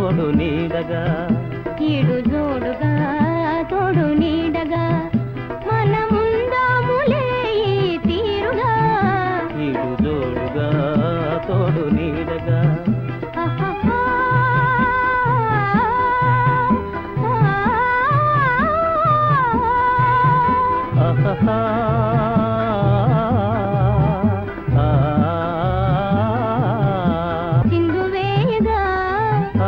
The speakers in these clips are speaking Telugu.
తోడు నీడగా ఈడు జోడుగా తోడు నీడగా మనముందాములే ఈ తీరుగా ఈడు జోడుగా తోడు నీడగా ఆహాహా. ఆహాహా. ఆ. చిందు వేయగా ఆ.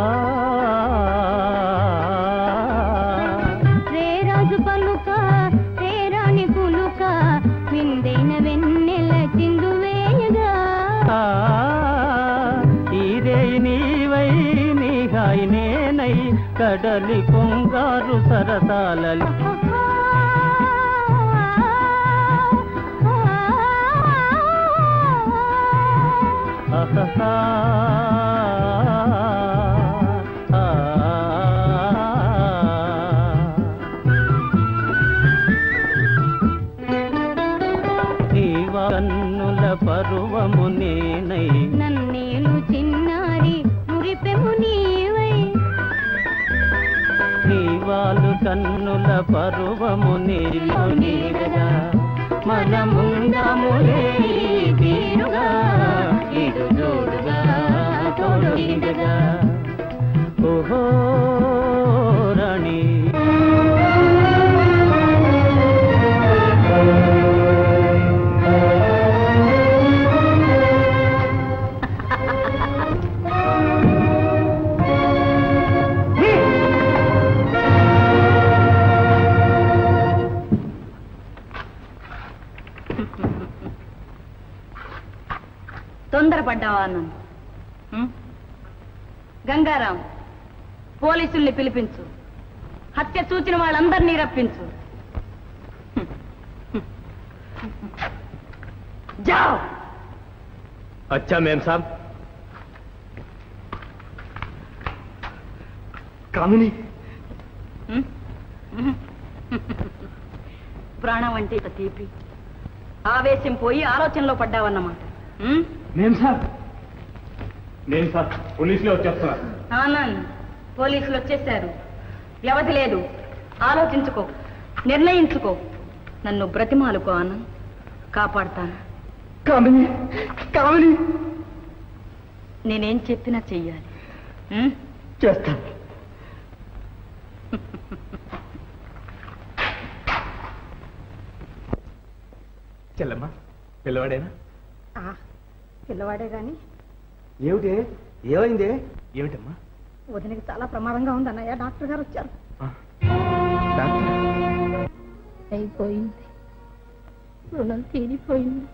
రే రాజు పలుక రే రాణి పులుక విందైన వెన్నెల చిందు వేయగా ఆ. ఈరే నీవై నీ హాయి నేనై కడలి పొంగారు సరసాలలి ఆహాహా. నీవా కన్నుల పరువము నేనై నన్నేలు చిన్నారి మురిపెము నీవై నీవాలు కన్నుల పరువము నీలో నీడగా మనముండములే ఈ తీరుగా ఇడు జోడుగా తోడు నీడగా ఓహో రాణి తొందరపడ్డావా నన్ను ఉం? గంగారాం పోలీసుల్ని పిలిపించు హత్య చూచిన వాళ్ళందరినీ రప్పించు జావ్ अच्छा मैम साहब कामिनी ఉం? ఉం. ప్రాణం అంటే ఇంత తీపి ఆవేశం పోయి ఆలోచనలో పడ్డావన్నమాట ఉం? మేం సార్ నేను సార్ పోలీసులే వచ్చేస్తున్నారు ఆనంద్ పోలీసులు వచ్చేశారు వ్యవధి లేదు ఆలోచించుకో నిర్ణయించుకో నన్ను బ్రతిమాలుకో ఆనంద్ కాపాడుతాను కామిని కామిని నేనేం చెప్పినా చెయ్యాలి ఉం? చేస్తాను చెల్లమ్మా పిల్లవాడేనా పిల్లవాడే గాని ఏమిటి ఏమైంది ఏమిటమ్మా వదినకి చాలా ప్రమాదంగా ఉందన్నయ్య డాక్టర్ గారు వచ్చారు డాక్టర్ అయిపోయింది రుణం తీరిపోయింది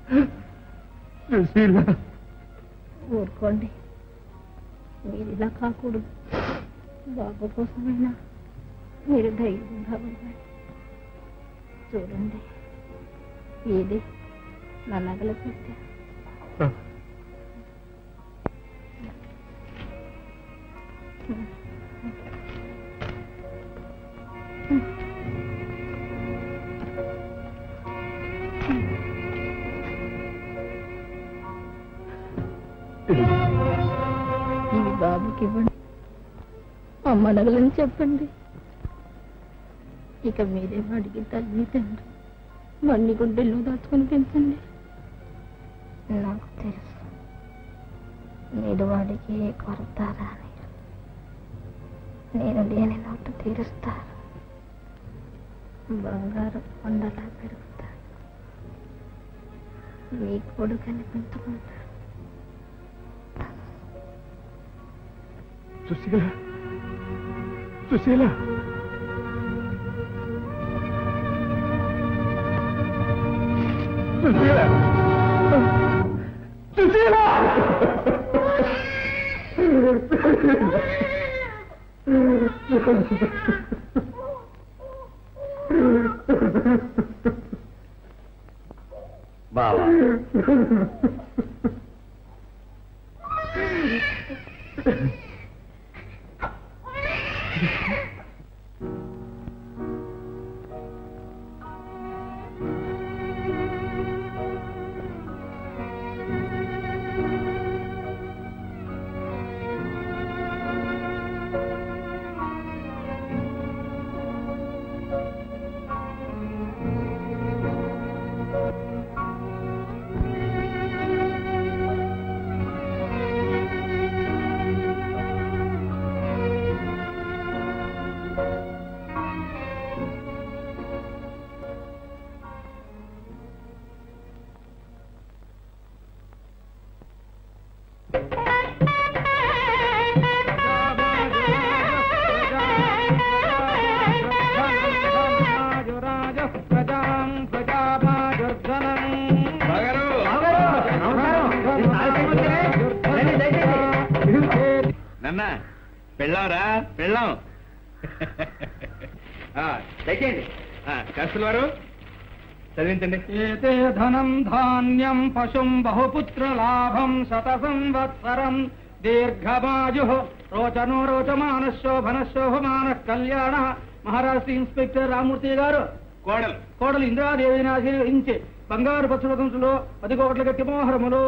సుశీల ఊరుకోండి మీరు ఇలా కాకూడదు బాబు కోసమైనా మీరు ధైర్యంగా ఉండండి చూడండి ఏది నా నగల పెట్టా ఇవి బాబుకి ఇవ్వండి అమ్మ నగలని చెప్పండి ఇక మీరే వాడికి తల్లి తండ్రి మన్ని గుడ్డెల్లో దాచుకొని పెంచండి నాకు తెలుసు మీరు వాడికి ఏ కొరత రాని నేను లేని లోటు తీరుస్తాను బంగారు కొండలా పెరుగుతాను మీ కొడుకని పెంచుకుంటాను సుశీల సుశీల సుశీల సుశీల బావా నన్న పెళ్ళాంరా పెళ్ళాం దయచేయండి కస్తుల వారు చదివించండి ఏతే ధనం ధాన్యం పశుం బహుపుత్ర లాభం శత సంవత్సరం దీర్ఘమాయు రోచనో రోచమాన శోభన శోభమాన కళ్యాణ మహారాష్ట్ర ఇన్స్పెక్టర్ రామూర్తి గారు కోడలు కోడలు ఇందిరాదేవిని ఆశీర్వదించి బంగారు పశువకంసులో పది కోట్ల గట్టి మోహరములో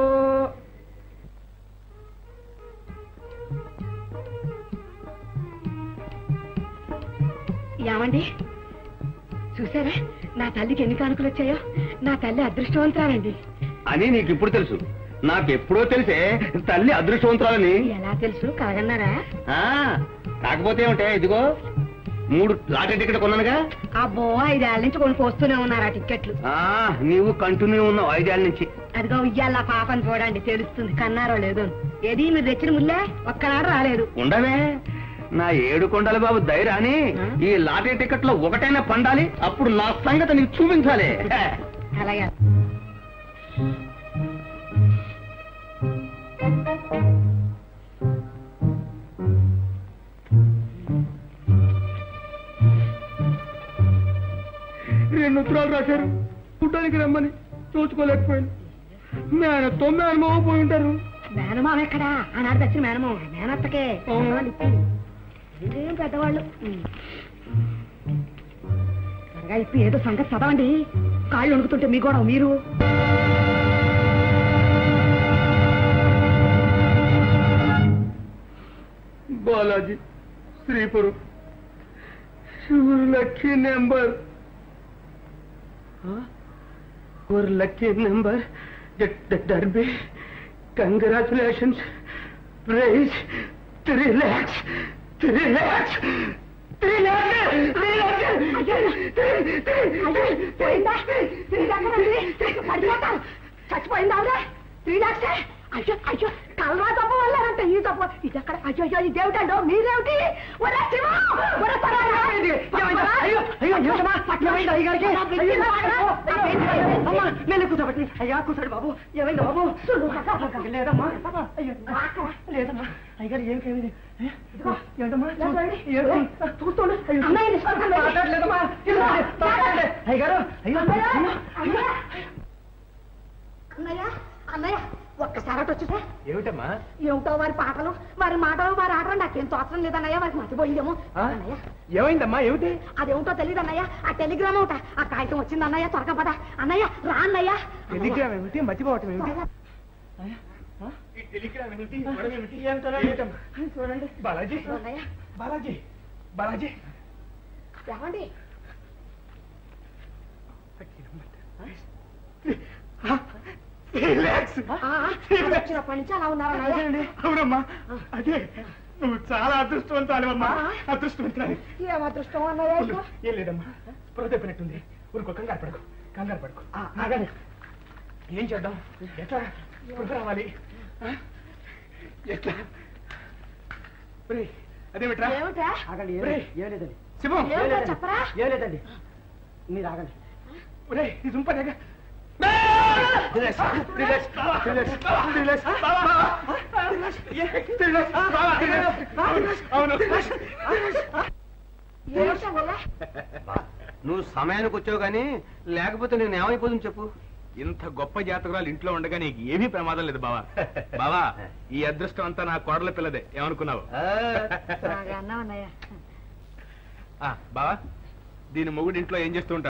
ఏమండి చూసారా నా తల్లికి ఎన్ని కానుకలు వచ్చాయో నా తల్లి అదృష్టవంతురాలండి అని నీకు ఇప్పుడు తెలుసు నాకెప్పుడో తెలిసే తల్లి అదృష్టవంతురాలని ఎలా తెలుసు కాదన్నారా ఆ, కాకపోతే ఏమిటే ఇదిగో మూడు లాటరీ టికెట్ కొన్నానుగా అబ్బో ఐదేళ్ల నుంచి కొని పోస్తూనే ఉన్నారు ఆ టిక్కెట్లు ఆ, నీవు కంటిన్యూ ఉన్నావు ఐదేళ్ళ నుంచి అదిగో ఇయ్యాల పాపని చూడండి తెలుస్తుంది కన్నారో లేదో ఏది మీరు తెచ్చిన ముల్లే ఒక్కనాడు రాలేదు ఉండవే నా ఏడు కొండల బాబు ధైర్యాన్ని ఈ లాటరీ టికెట్ లో ఒకటైనా పండాలి అప్పుడు నా సంగతి నీకు చూపించాలి అలాగే రెండు ఉత్తరాలు రాశారు చూడ్డానికి రమ్మని చూసుకోలేకపోయాను మేనతో మేనమావ పోయి ఉంటారు మేనమామ ఎక్కడా ఆనాడు తెచ్చిన మేనమామ మేనత్తకే అవును. ఇదేం పెద్దవాళ్ళు ఉమ్. త్వరగా ఇప్పి ఏదో సంగతి చదవండి కాళ్ళు వణుకుతుంటే మీ కూడా మీరు బాలాజీ శ్రీపురం శివుడు లక్కీ నెంబర్ ஒரு lucky number derby congratulations prize three lakhs three lakhs three పోయిందా త్రీ పడిపోతారు చచ్చిపోయిందా ఆవిడ త్రీ లాక్స్ అయ్యో అయ్యో కలరా తప్ప వల్లారంట ఈ తప్ప ఇది ఎక్కడ అయ్యో అయ్యో ఇదేమిటండో మీరేమిటి ఒరే శివ ఒరే పరారా. అయ్యో అయ్యో ఏమమ్మా ఏమైంది అయ్యగారికి అమ్మా నేను కూర్చోబెట్టి అయ్యా కూర్చోండి బాబు ఏమైంది బాబు లేదమ్మా అయ్యో లేదమ్మా అయ్యగారు ఏం ఏమైంది ఏంటమ్మా చూస్తుండు అన్నయ్య నిష్పత్తి మాట్లాడలేదమ్మా అయ్యగారు అయ్యో అన్నయ్య అన్నయ్య అన్నయ్య ఒక్కసారి అటు వచ్చేసా ఏమిటమ్మా ఏమిటో వారి పాటలు వారి మాటలు వారి ఆటలు నాకేం తోచడం లేదన్నయ్య వారికి మర్చిపోయిందేమో ఆ? అన్నయ్య ఏమైందమ్మా ఏమిటి అదేమిటో తెలియదు అన్నయ్య ఆ టెలిగ్రామ్ ఒకట ఆ కాగితం వచ్చింది అన్నయ్య త్వరగా పద అన్నయ్య రా అన్నయ్య టెలిగ్రామ్ ఏమిటి మర్చిపోవటం ఏమిటి త్వరగా. టెలిగ్రామ్ ఏమిటి గొడవ ఏమిటి ఏమిటమ్మా? చూడండి బాలాజీ అన్నయ్య బాలాజీ బాలాజీ ఏమండి రిలాక్స్ ఆ, ఇప్పుడు వచ్చినప్పటి నుంచి అలా ఉన్నారు అన్నయ్య అవునమ్మా అదే నువ్వు చాలా అదృష్టవంతాలివమ్మా ఆ. అదృష్టవంతురాలి ఏం అదృష్టం అన్నయ్య ఉండు. ఇదిగో. ఏం లేదమ్మా స్పృహ తప్పినట్టుంది ఊరుకో కంగారు పడకు కంగారు పడకు ఆగండి ఏం చేద్దాం ఎట్లా స్పృహ రావాలి ఆ? ఎట్లా ఒరేయ్, అదేమిట్రా ఏమిటా ఆగండి ఏం లేదండి శివం ఏమిటో చెప్పరా ఏం లేదండి మీరు ఆగండి ఒరే ఇది ఉంపదేగా ఏమిటి అన్నయ్య నువ్వు సమయానికి వచ్చావు గానీ లేకపోతే నేను ఏమైపోతుంది చెప్పు ఇంత గొప్ప జాతకురాలు ఇంట్లో ఉండగా నీకు ఏమీ ప్రమాదం లేదు బావా బావా ఈ అదృష్టం అంతా నా కోడల పిల్లదే ఏమనుకున్నావు బాగా అన్నావు అన్నయ్య ఆ, బావా దీని మొగుడు ఇంట్లో ఏం చేస్తూ ఉంటాడు